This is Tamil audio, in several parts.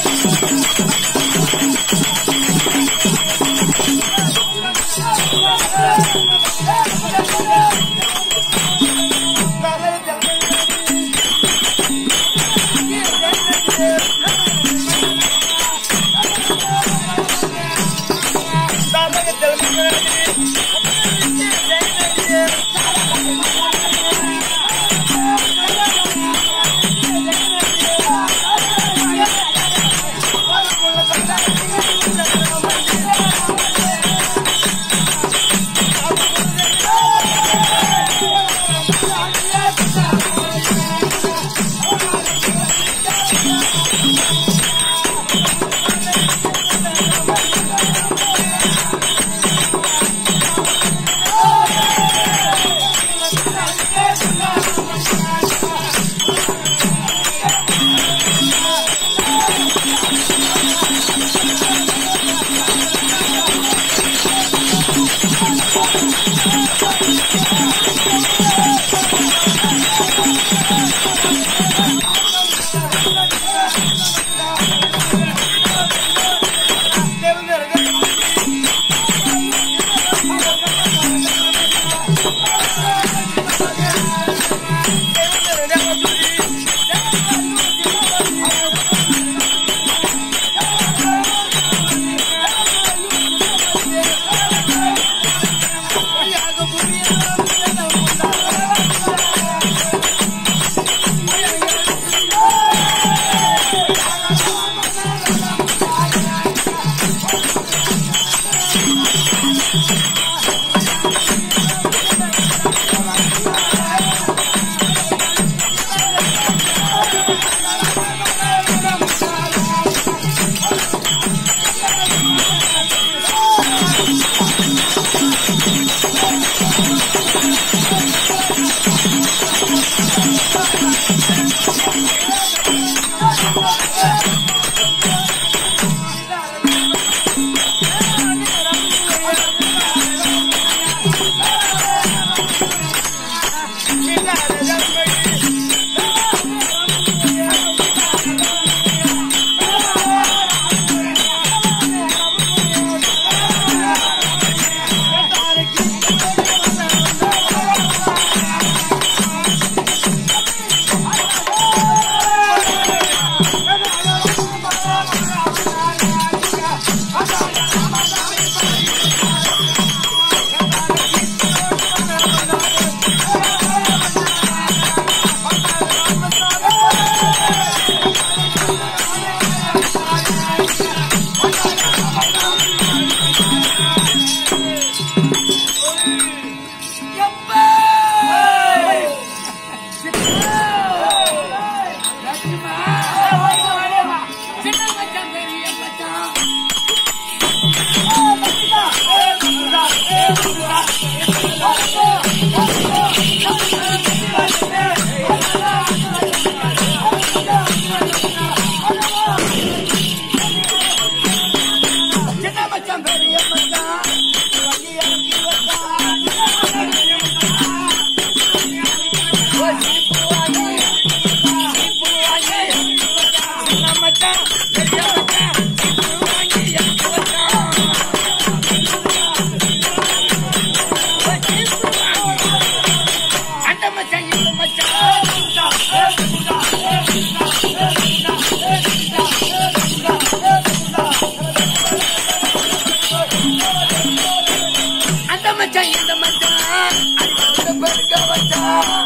அந்த மச்சான் இந்த மச்சான் அறிவாளத்தை பெருக்க வச்சான்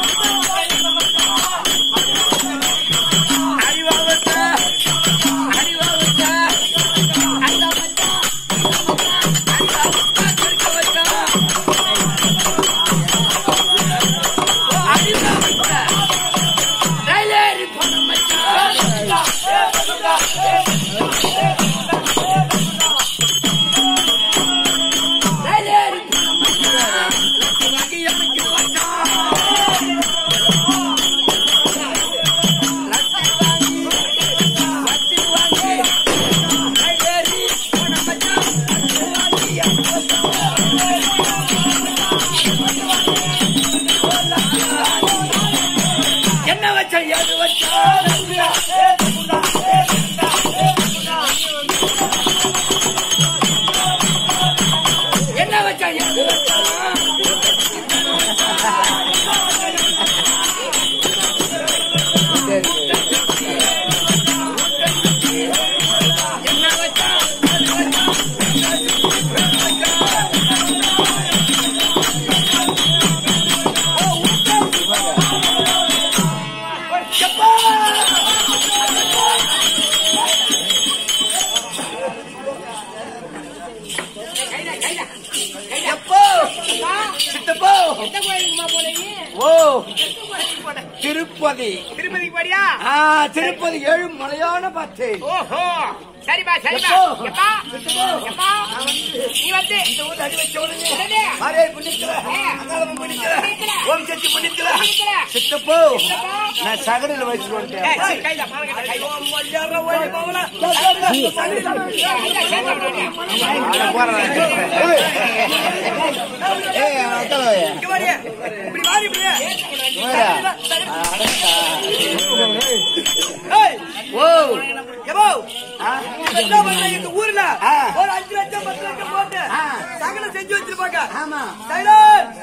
அறிவாளத்தை அறிவாளத்தை திருப்பதி திருப்பதிக்கு போறியா ஆ, திருப்பதி ஏழு மலையான பார்த்தேன் ஓஹோ சரிப்பா சரிப்பா எப்போ? எப்பா எப்போ? எப்பா நீ வந்து இந்த ஊர்ல அடி வச்ச உடனே உடனே. அரே புண்ணியத்துல ஆ. அங்காளம்மன் புண்ணியத்துல புண்ணியத்துல. ஓம் சக்தி புண்ணியத்துல புண்ணியத்துல. சித்தப்போ சித்தப்போ. நான் சகடில வச்சு ஏய், வந்துட்டேன் சரி, கையில பாருங்க, கையில. இங்க வாடி. இப்படி வாடி, இப்படி. ஏய், ஓ எவ்வளோ? என்ன பண்ற இந்த ஊர்ல ஆ. ஒரு அஞ்சு லட்சம் பத்து லட்சம் போட்டு ஆ. சகல செஞ்சு வச்சிருப்பாங்க ஆமா சைலன்ஸ்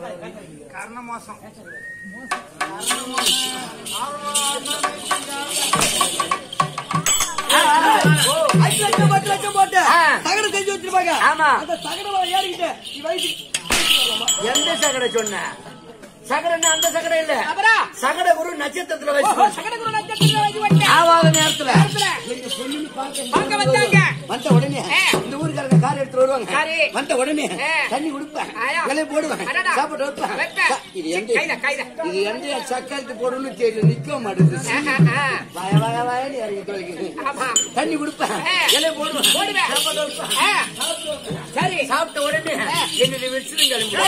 அஞ்சு லட்சம் பத்து லட்சம் போட்டு ஆ. சகல செஞ்சு வச்சிருப்பாங்க ஆமா. அந்த சகல ஏறிக்கிட்டு நீ வயசு எந்த சகடை சொன்ன சகடை அந்த சகடை இல்ல அப்புறம் சகட குரு நட்சத்திரத்துல ஓஹோ, வச்சு சகல குரு நட்சத்திரத்துல வச்சு வச்சேன். ஆவாத நேரத்துல நேரத்துல. எங்க பொண்ணுன்னு பார்க்க பார்க்க வந்தாங்க. வந்த உடனே ஆ. இந்த ஊருக்காரங்க கார் எடுத்து வருவாங்க காரு. வந்த உடனே ஆ. தண்ணி கொடுப்பேன் ஆயா. இலையை போடுவேன் அடடா. சாப்பாடு வைப்பேன் வைப்பேன். ச- இது எந்த கையில, கையில. இது எந்த சக்கரத்து போடணும்னு தெரியல நிக்க மாட்டேங்குது ஆ, ஆ, ஆ. வய வய வயன்னு இறங்கி தொலைக்குது ஆமா. தண்ணி கொடுப்பேன் ஆ. இலையை போடுவேன் போடுவேன். சாப்பாடு வைப்பேன் ஆ. சரி சாப்பிட்ட உடனே என்னுடைய வச்சிருங்க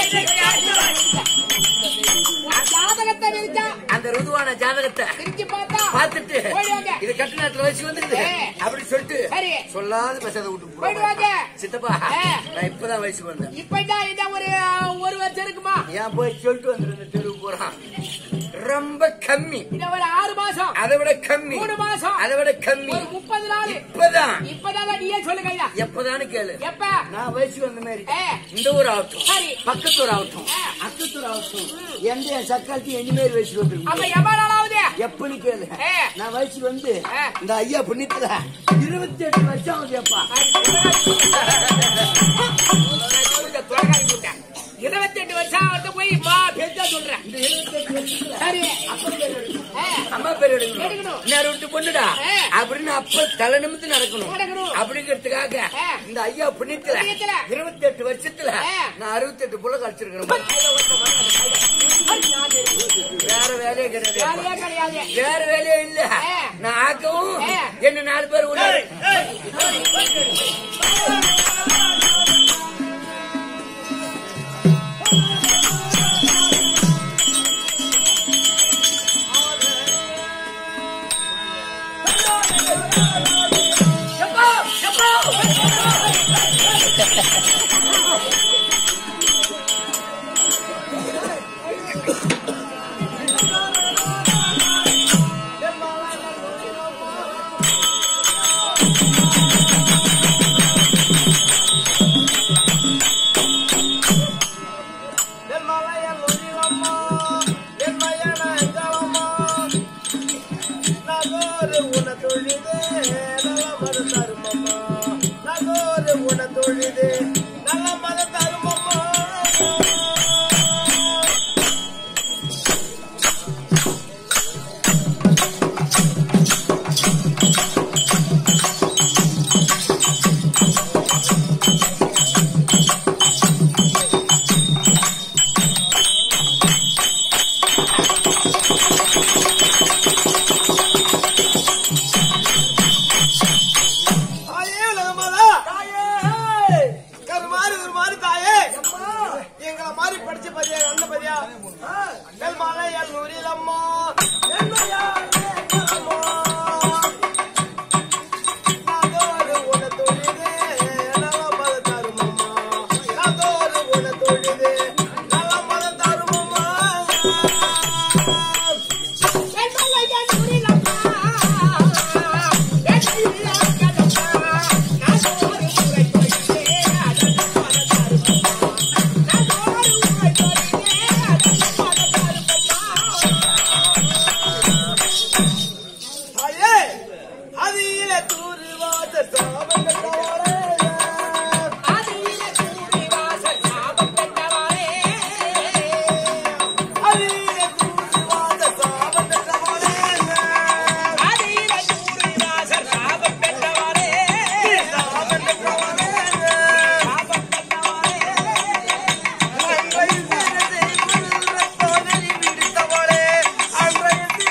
ஜாதகத்தை விரிச்சா அந்த ருதுவான ஜாதகத்தை விரிச்சு பார்த்தா பார்த்துட்டு போயிடுவாங்க. இது கட்டு நேரத்துல வச்சு வந்துருது ஏ. அப்படி சொல்லிட்டு சரி. சொல்லாத பேசாத விட்டு போயிடுவாங்க. சித்தப்பா ஏ. நான் இப்பதான் வயசுக்கு வந்தேன் இப்பதான் இதான் ஒரு ஒரு வருஷம் இருக்குமா ஏன் போய் சொல்லிட்டு வந்துருந்த தெருவு போறான் ரொம்ப கம்மி இத ஒரு ஆறு மாசம் அதை விட கம்மி மூணு மாசம். அதை விட கம்மி ஒரு முப்பது நாள் இப்பதான் இப்பதான் நீயே சொல்லு கைதா எப்பதான்னு கேளு எப்ப நான் வயசுக்கு வந்த மாதிரி ஏ. இந்த ஊர் ஆகட்டும் சரி. பக்கத்தூர் ஆகட்டும் ஆ. அக்கத்தூர் ஆகட்டும் எந்த என் சக்காலத்தி எந்த மாதிரி வயசுக்கு அப்ப வந்துருக்கு எவ்வளவு நாளாவது எப்பன்னு கேளு ஏ. நான் வயசுக்கு வந்து ஆ. இந்த ஐயா புண்ணியத்துல இருபத்தி எட்டு வருஷம் ஆகுது அப்பா இருபத்தி எட்டு வருஷம் வந்து போய் மா பெருசா சொல்றேன் இந்த இருபத்தி எட்டு வருஷத்துல சரி அப்பா பேர் எடுக்கணும். ஆ. அம்மா பேர் எடுக்கணும் எடுக்கணும். நேரம் விட்டு பொண்ணுடா ஆ. அப்படின்னு அப்ப தலை நிமித்து நடக்கணும் நடக்கணும். அப்படிங்கிறதுக்காக ஆ. இந்த ஐயா புண்ணியத்துல புண்ணியத்துல. இருபத்தி எட்டு வருஷத்துல ஆ. நான் அறுபத்தி எட்டு புள்ள கழிச்சிருக்கேன் வேற வேலையே கிடையாது வேலையே கிடையாது வேற வேலையே இல்ல ஆ. நான் ஆக்கவும் ஆ. என்ன நாலு பேர் உள்ள தாயே உலகமாதா கருமாறு கருமாறு தாயே எங்களை மாதிரி படிச்ச பதியா அந்த பதியா எல் மலை எல் நூறில் அம்மா என்னையா அம்மா நாதோறு உன தொழிது நல மத தரும் அம்மா நாதோறு உன தொழிது நல மத தரும் அம்மா தாயே அதில தூர்வாத சாவங்க தவறே அதில தூர்வாத சாவங்க தவறே சாவங்க தவறே அன்றைய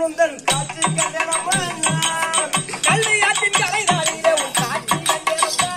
உந்தன் காட்சி கண்டனமா கல்வியாற்றின் கலைதாரிலே உன் காட்சி கண்டேனம்மா.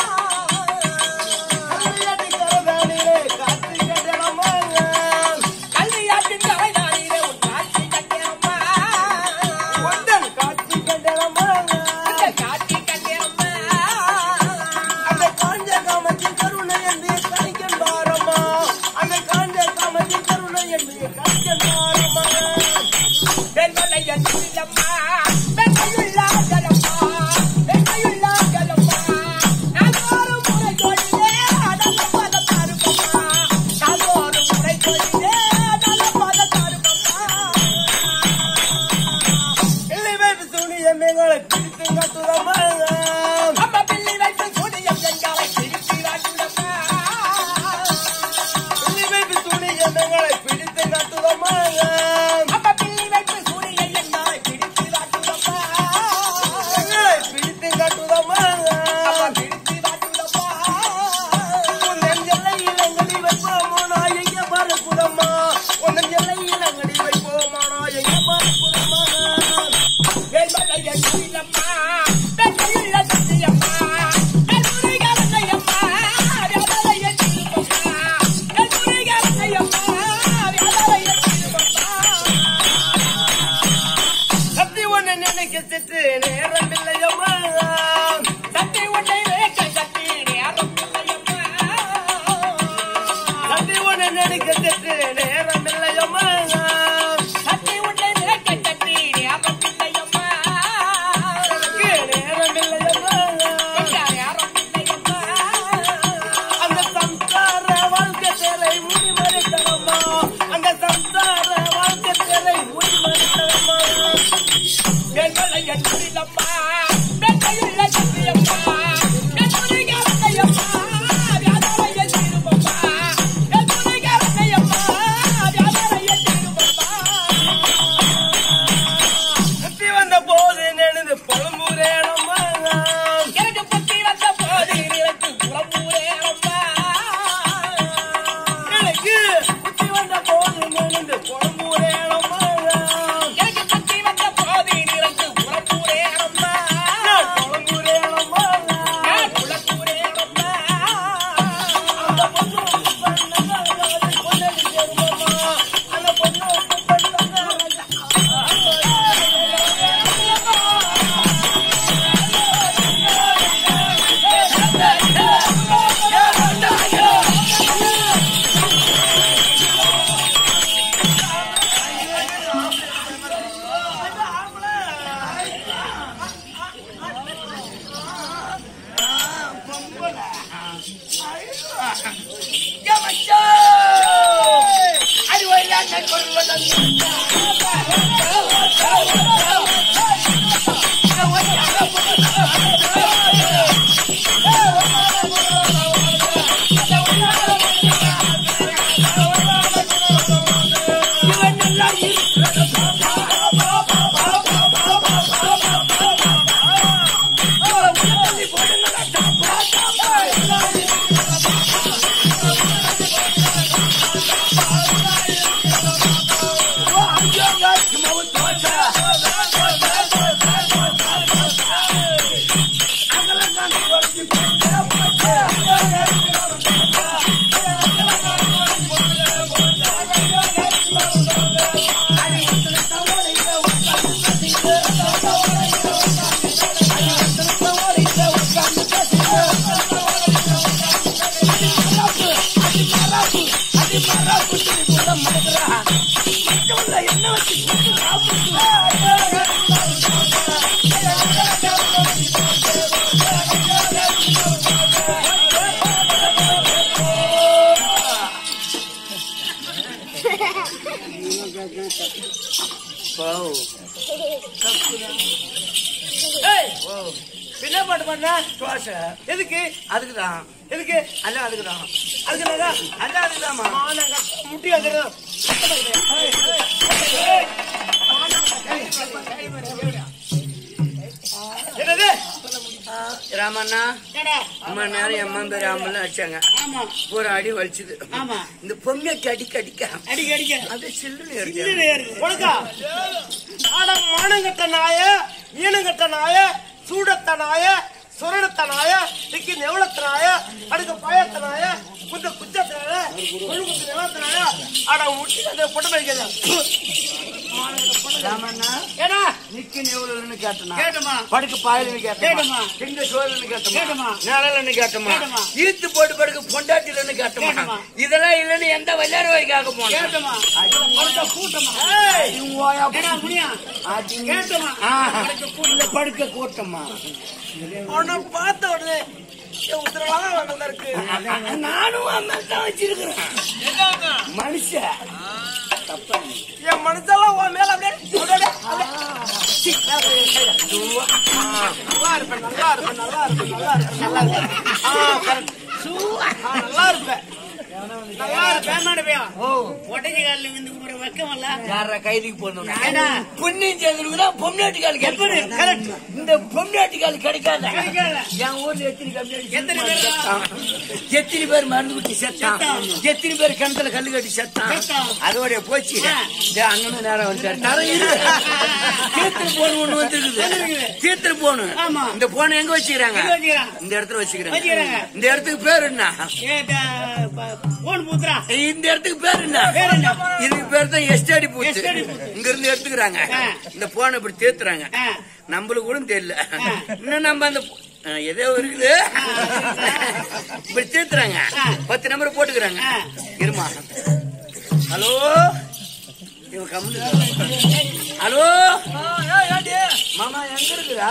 காட்சி கண்டனமா கல்வியாற்றின் கலைதாரிலே உன் காட்சி கண்டேனம்மா. உந்தன் காட்சி கண்டனமா இந்த காட்சி கண்டேனம்மா. அந்த காஞ்ச காமத்தின் கருணை என்று கணிக்கன் பாரம்மா அந்த காஞ்ச காமத்தின் கருணை என்று கணிக்கன் பாரம்மா வெண்மலையன் சிலம்மா, வெண்மையுள்ளார்களம்மா, வெண்மையுள்ளார்களம்மா. நாள்தோறும் முறை தொழிலே நல்ல பதம் தருமம்மா. நாள்தோறும் முறை தொழிலே நல்ல பதம் தருமம்மா. இல்லை வைத்து சூனியம் எங்களை பிடித்து கட்டுதம்மா அம்மா பிள்ளை வைத்து சூனியம் எங்களை பிடித்து காட்டுதம்மா. இல்லை வைத்து சூனியம் எங்களை பிடித்து கட்டுதம்மா அம்மா பிள்ளை வைத்து சூனியம் எங்களை பிடித்து காட்டுதம்மா. எங்களை பிடித்து கட்டுதம்மா அம்மா பிடித்து காட்டுதம்மா. உந்தன் எல்லை இளங்கடி வைப்போமோ நான் எங்க பறக்குதம்மா உந்தன் எல்லை இளங்கடி வைப்போமோ நான் எங்க பறக்குதம்மா வேல்மலையன் சீலம்மா, வெண்மையுள்ள சத்தியம்மா, வெண்முருகனையம்மா, வேதனையன் திருமம்மா, வெண்முருகனையம்மா, வேதனையன் திருமம்மா. சத்தி ஒண்ணு நினைக்க சிட்டு நேரம் இல்லையம்மா சட்டை ஒன்றை வேக்க சட்டி நேரம் இல்லையம்மா. சத்தி ஒண்ணு நினைக்க சிட்டு நேரம் இல்லையம்மா சட்டை ஒன்றை வேக்க சட்டி நேரம் இல்லையம்மா. நேரம் இல்லையம்மா நேரம் இல்லையம்மா. அந்த சம்சார வாழ்க்கை தேரை முடிமறித்தனம்மா அந்த சம்சார வாழ்க்கை தேரை முடிமறித்தனம்மா வேல்மலையன் சீலம்மா, வெண்மையுள்ள சத்தியம்மா, வெண்முருகனையம்மா, வேதனையன் திருமம்மா, வெண்முருகனையம்மா, வேதனையன் திருமம்மா. சுத்தி வந்த போது நெழுது புலம்புரேனம்மா எனக்கு புத்தி வந்த போது நினைத்து புறம்பூரேனம்மா. எனக்கு சுத்தி வந்த போது நெழுது புலம்புரேனம்மா எனக்கு புத்தி வந்த போது நினைத்து புறம்பூரேனம்மா. நான் புலம்புரேனம்மா நான் புலம்பூரேனம்மா. அந்த பொண்ணு பண்ணாத பொண்ணு தேர்வம்மா அந்த பொண்ணு ஏய், என்ன பாட்டு பண்ண சுவாச எதுக்கு அதுக்குதான் எதுக்கு அல்ல அதுக்குதான் அதுக்குனாக்கா அல்ல அதுக்குதாமா முட்டி அதுதான் என்னது ராமண்ணா ஏடா அம்மா நேரம் எம்மா பேர் ஆம்பளை அடிச்சாங்க ஆமா ஒரு அடி வலிச்சுது ஆமா இந்த பொம்மைக்கு அடிக்க அடிக்க அடிக்க அடிக்க அது சில்லுன்னு இல்ல இருக்கு ஏறுது. கொடுக்கா ஆட மானங்கட்ட நாய ஈனங்கட்ட நாய சூடத்த நாய சுரடத்த நாய திக்கி நெவளத்த நாய அடுக்க பாயத்த நாய குந்த குச்சத்த நாய கொழுகுத்த நெவளத்த நாய ஆட முட்டி அந்த பொட்டு பறிக்கிறது ராமண்ணா ஏடா நிக்கு நெவுலன்னு கேட்டனா கேட்டமா படுக்க பாயலன்னு கேட்டமா கேட்டமா. திங்க சோழன்னு கேட்டமா கேட்டமா. நிழலன்னு கேட்டமா கேட்டமா. ஈத்து போட்டு படுக்க பொண்டாட்டிலன்னு கேட்டமா கேட்டமா. இதெல்லாம் இல்லன்னு எந்த விளையாடு வரைக்காக போனோம் கேட்டமா படுக்க கூட்டமா ஏடா முனியா கேட்டமா படுக்க படுக்க கூட்டமா அவனை பார்த்த உடனே என் உத்தரவாக வேண்டாம் இருக்கு நானும் அம்மா தான் வச்சிருக்கிறேன் மனுஷன் தப்பா நீ. என் மனசெல்லாம் உன் மேல அப்படியே அப்படியே, அப்படியே. நல்லா இருப்பேன் நல்லா இருப்பேன் நல்லா இருப்பேன் நல்லா இருப்பேன் நல்லா இருப்பேன் ஆ, correct. ஆ, நல்லா இருப்பேன் நல்லா பேமாடு பையா ஓ உடஞ்சி காலில் விந்து ஒரு வெக்கமல்ல யார கைதிக்கு போடணும் ஏடா? புண்ணியம் சேர்ந்தவனுக்கு தான் பொம்னாட்டி கால் கிடைக்கும் கரெக்ட் இந்த பொம்னாட்டி கால் கிடைக்காத கிடைக்காத. என் ஊர்ல எத்தனை கம்யூனிட்டி எத்தனை பேர் செத்தான் எத்தனை பேர் மருந்து குட்டி செத்தான் செத்தான். எத்தனை பேர் கிணத்துல கல்லு கட்டி செத்தான் செத்தான். அதோட போச்சு ஆ. இந்த அண்ணனும் நேரம் வந்துட்டாரு தர இரு தீர்த்தல் போன் ஒண்ணு வந்துருக்குது வந்துருக்குது. தீர்த்தல் போனு ஆமா. இந்த போனை எங்க வச்சுக்கிறாங்க எங்க வச்சுக்கிறாங்க? இந்த இடத்துல வச்சுக்கிறாங்க வச்சுக்கிறாங்க. இந்த இடத்துக்கு பேர் என்ன ஏடா போன் பூத்துறா இந்த இடத்துக்கு பேர் என்ன பேர் என்ன? இதுக்கு பேர் தான் எஸ்டடி பூத்து எஸ்டடி பூத்து. இங்க இருந்து எடுத்துக்கிறாங்க ஆ. இந்த போனை இப்படி தேத்துறாங்க ஆ. நம்மளுக்கு கூட தெரியல ஆ. இன்னும் நம்ம அந்த ஆ, ஏதோ இருக்குது இப்படி தேத்துறாங்க ஆ. பத்து நம்பர் போட்டுக்கிறாங்க ஆ. இருமா ஹலோ இவன் கம்முனு ஹலோ மாமா எங்க இருக்குதா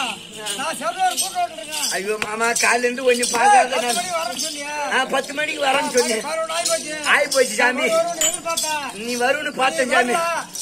ஐயோ மாமா காலையில இருந்து கொஞ்சம் பார்க்காத நான் ஆ, பத்து மணிக்கு வரேன்னு சொன்னேன் ஆயி போச்சு சாமி நீ வரும்னு பார்த்தேன் சாமி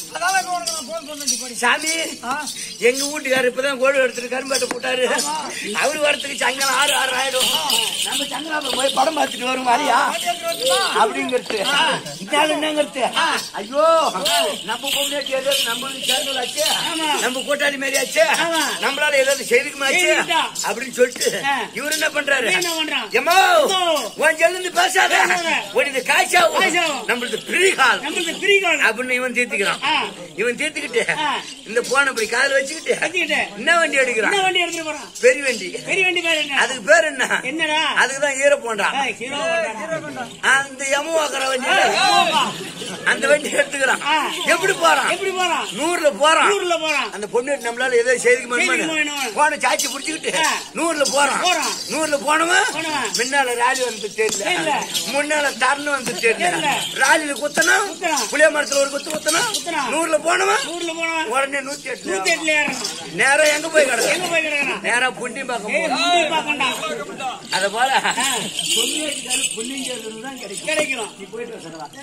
சாமி எங்க வீட்டுக்காரர் இப்பதான் கோடு எடுத்துட்டு கரும்பாட்டை போட்டாரு அவரு வரத்துக்கு சாயங்காலம் ஆறு ஆறு ஆயிடும் நம்ம சங்கராபுரம் போய் படம் பார்த்துட்டு வரும் வரியா அப்படிங்கிறது இதால என்னங்கிறது ஐயோ நம்ம பொண்ணாட்டி ஏதாவது நம்மளுக்கு சேர்ந்தல் ஆச்சு ஆமா. நம்ம கூட்டாளி மாதிரி ஆச்சு ஆமா. நம்மளால ஏதாவது செய்திக்குமாச்சு செய்துக்கிட்டா. அப்படின்னு சொல்லிட்டு ஆ. இவர் என்ன பண்றாரு இவன் என்ன பண்றான்? எம்மோ எம்மோ. உன் ஜெல்லு பேசாத பேசாத. உனது காய்ச்சாவும் காய்ச்சாவும். நம்மளது பிரிகால் நம்மளுக்கு பிரிகால் அப்படின்னு இவன் தீர்த்துக்கிறான் ஆ. இவன் தீர்த்துக்கிட்டு ஆ. இந்த போன இப்படி காதுல வச்சுக்கிட்டு வச்சுக்கிட்டு என்ன வண்டி எடுக்கிறான் என்ன வண்டி எடுத்துட்டு போறான் பெரிய வண்டி பெரிய வண்டி பேர் என்ன அதுக்கு பேர் என்ன என்னடா அதுக்குதான் ஈர போண்டா ஏய், ஹீரோ ஹோண்டா. அந்த யமுவாக்குற வண்டி ஏய், ஆமாப்பா. அந்த வண்டி எடுத்துக்கிறான் ஆ. எப்படி போறான் எப்படி போறான் நூறுல போறான் ஊர்ல போறான் அந்த பொண்ணு நம்மளால ஏதோ செய்திக்கு செய்திக்கு வேணும். போன சாச்சி புடிச்சுக்கிட்டு ஆ. நூறுல போறான் போறான். நூறுல போனவன் போனவன். முன்னால ராலி வந்து தெரியல தெரியல. முன்னால தரணும் வந்து தெரியல தெரியல. ராலில குத்தணும் குத்துறான். புளிய மரத்துல ஒரு குத்து குத்தணும் குத்துறான். நூறுல போனவன் ஊர்ல போனவன் உடனே நூத்தி எட்டு நூத்தி எட்டுல ஏறணும் நேரா எங்க போய் எங்க கிடக்கு போய் கிடக்குறான் நேரா புண்டி பார்க்க ஏய் போறோம் முந்தி பாக்கண்டா அத போல ஆ. பொன்னியடிக்காரு புண்ணியங்கிறது தான் கிடைக்கும் கிடைக்கிறோம் நீ போயிட்டு வா சகலா.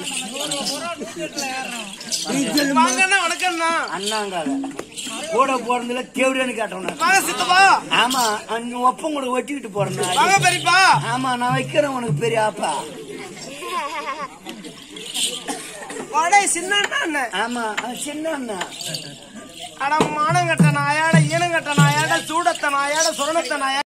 வாங்கண்ணா வணக்கம்ண்ணா அண்ணாங்கால கூட போறதுல தேவடியான்னு கேட்டோம் வாங்க சித்தப்பா ஆமா நீ ஒப்பம் கூட ஒட்டிக்கிட்டு போறேன் வாங்க பெரியப்பா ஆமா நான் வைக்கிறேன் உனக்கு பெரிய ஆப்பா வாடகை சின்ன அண்ணன் ஆமா அது சின்ன அண்ணா அட மானங்கட்ட நாயாட ஈனங்கட்ட நாயாட சூடத்த நாயாட சுரணத்த நாயாட